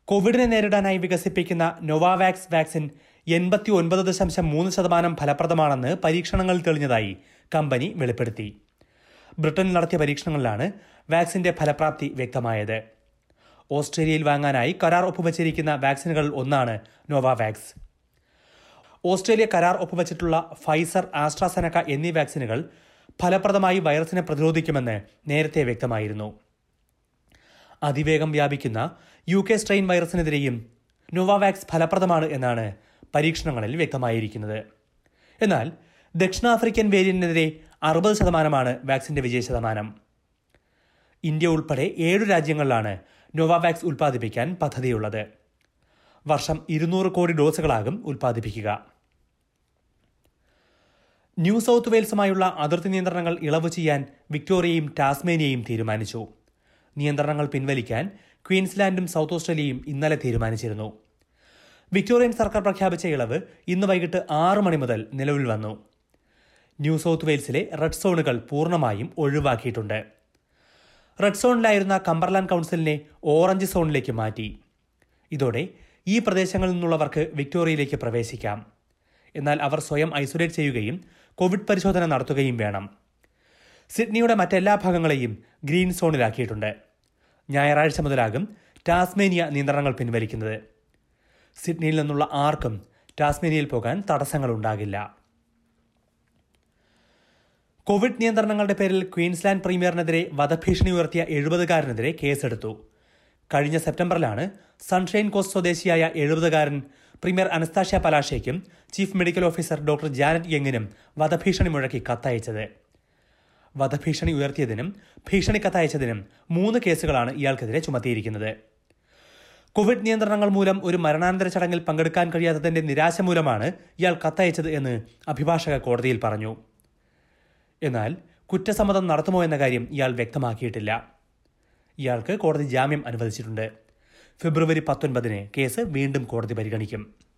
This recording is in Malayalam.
കോവിഡിനെ നേരിടാനായി വികസിപ്പിക്കുന്ന നൊവാവാക്സ് വാക്സിൻ എൺപത്തി ഒൻപത് ദശാംശം മൂന്ന് ശതമാനം ഫലപ്രദമാണെന്ന് പരീക്ഷണങ്ങളിൽ തെളിഞ്ഞതായി കമ്പനി വെളിപ്പെടുത്തി ബ്രിട്ടനിൽ നടത്തിയ പരീക്ഷണങ്ങളിലാണ് വാക്സിന്റെ ഫലപ്രാപ്തി വ്യക്തമായത് ഓസ്ട്രേലിയയിൽ വാങ്ങാനായി കരാർ ഒപ്പുവച്ചിരിക്കുന്ന വാക്സിനുകളിൽ ഒന്നാണ് നോവാവാക്സ് ഓസ്ട്രേലിയ കരാർ ഒപ്പുവച്ചിട്ടുള്ള ഫൈസർ ആസ്ട്രാസെനക്ക എന്നീ വാക്സിനുകൾ ഫലപ്രദമായി വൈറസിനെ പ്രതിരോധിക്കുമെന്ന് നേരത്തെ വ്യക്തമായിരുന്നു അതിവേഗം വ്യാപിക്കുന്ന യു കെ സ്ട്രെയിൻ വൈറസിനെതിരെയും നോവാവാക്സ് ഫലപ്രദമാണ് എന്നാണ് പരീക്ഷണങ്ങളിൽ വ്യക്തമായിരിക്കുന്നത് എന്നാൽ ദക്ഷിണാഫ്രിക്കൻ വേരിയന്റിനെതിരെ അറുപത് ശതമാനമാണ് വാക്സിന്റെ വിജയ ശതമാനം ഇന്ത്യ ഉൾപ്പെടെ ഏഴു രാജ്യങ്ങളിലാണ് നോവാവാക്സ് ഉൽപ്പാദിപ്പിക്കാൻ പദ്ധതിയുള്ളത് വർഷം ഇരുന്നൂറ് കോടി ഡോസുകളാകും ഉൽപ്പാദിപ്പിക്കുക ന്യൂ സൗത്ത് വെയിൽസുമായുള്ള അതിർത്തി നിയന്ത്രണങ്ങൾ ഇളവ് ചെയ്യാൻ വിക്ടോറിയയും ടാസ്മേനിയയും തീരുമാനിച്ചു നിയന്ത്രണങ്ങൾ പിൻവലിക്കാൻ ക്വീൻസ്ലാൻഡും സൗത്ത് ഓസ്ട്രേലിയയും ഇന്നലെ തീരുമാനിച്ചിരുന്നു വിക്ടോറിയൻ സർക്കാർ പ്രഖ്യാപിച്ച ഇളവ് ഇന്ന് വൈകിട്ട് ആറ് മണി മുതൽ നിലവിൽ വന്നു ന്യൂ സൗത്ത് വെയിൽസിലെ റെഡ് സോണുകൾ പൂർണ്ണമായും ഒഴിവാക്കിയിട്ടുണ്ട് റെഡ് സോണിലായിരുന്ന കമ്പർലാൻഡ് കൗൺസിലിനെ ഓറഞ്ച് സോണിലേക്ക് മാറ്റി ഇതോടെ ഈ പ്രദേശങ്ങളിൽ നിന്നുള്ളവർക്ക് വിക്ടോറിയയിലേക്ക് പ്രവേശിക്കാം എന്നാൽ അവർ സ്വയം ഐസൊലേറ്റ് ചെയ്യുകയും കോവിഡ് പരിശോധന നടത്തുകയും വേണം സിഡ്നിയുടെ മറ്റെല്ലാ ഭാഗങ്ങളെയും ഗ്രീൻ സോണിലാക്കിയിട്ടുണ്ട് ഞായറാഴ്ച മുതലാകും ടാസ്മേനിയ നിയന്ത്രണങ്ങൾ പിൻവലിക്കുന്നത് സിഡ്നിയിൽ നിന്നുള്ള ആർക്കും ടാസ്മേനിയയിൽ പോകാൻ തടസ്സങ്ങളുണ്ടാകില്ല കോവിഡ് നിയന്ത്രണങ്ങളുടെ പേരിൽ ക്വീൻസ്ലാൻഡ് പ്രീമിയറിനെതിരെ വധഭീഷണി ഉയർത്തിയ എഴുപതുകാരനെതിരെ കേസെടുത്തു കഴിഞ്ഞ സെപ്റ്റംബറിലാണ് സൺഷൈൻ കോസ്റ്റ് സ്വദേശിയായ എഴുപതുകാരൻ പ്രീമിയർ അനസ്താഷ്യ പലാഷയ്ക്കും chief medical officer doctor Janet യങ്ങിനും വധഭീഷണി മുഴക്കി കത്തയച്ചത് വധഭീഷണി ഉയർത്തിയതിനും ഭീഷണി കത്തയച്ചതിനും മൂന്ന് കേസുകളാണ് ഇയാൾക്കെതിരെ ചുമത്തിയിരിക്കുന്നത് കോവിഡ് നിയന്ത്രണങ്ങൾ മൂലം ഒരു മരണാനന്തര ചടങ്ങിൽ പങ്കെടുക്കാൻ കഴിയാത്തതിന്റെ നിരാശ മൂലമാണ് ഇയാൾ കത്തയച്ചത് എന്ന് അഭിഭാഷക കോടതിയിൽ പറഞ്ഞു എന്നാൽ കുറ്റസമ്മതം നടത്തുമോ എന്ന കാര്യം ഇയാൾ വ്യക്തമാക്കിയിട്ടില്ല ഇയാൾക്ക് കോടതി ജാമ്യം അനുവദിച്ചിട്ടുണ്ട് ഫെബ്രുവരി പത്തൊൻപതിന് കേസ് വീണ്ടും കോടതി പരിഗണിക്കും